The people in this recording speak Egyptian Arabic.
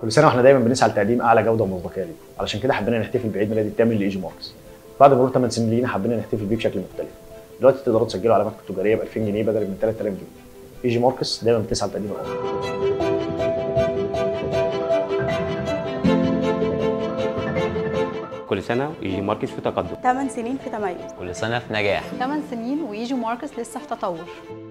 كل سنه واحنا دايما بنسعى لتقديم اعلى جوده ومصداقيه ليكم علشان كده حبينا نحتفل بعيد ميلاد الثامن لايجي ماركس بعد مرور 8 سنين لينا حبينا نحتفل بيه بشكل مختلف دلوقتي تقدروا تسجلوا علاماتكم التجاريه ب 2000 جنيه بدل من 3000 جنيه ايجي ماركس دايما بتسعى لتقديم الافضل كل سنه يجي ماركس في تقدم 8 سنين في تميز كل سنة في نجاح 8 سنين ويجي ماركس لسه في تطور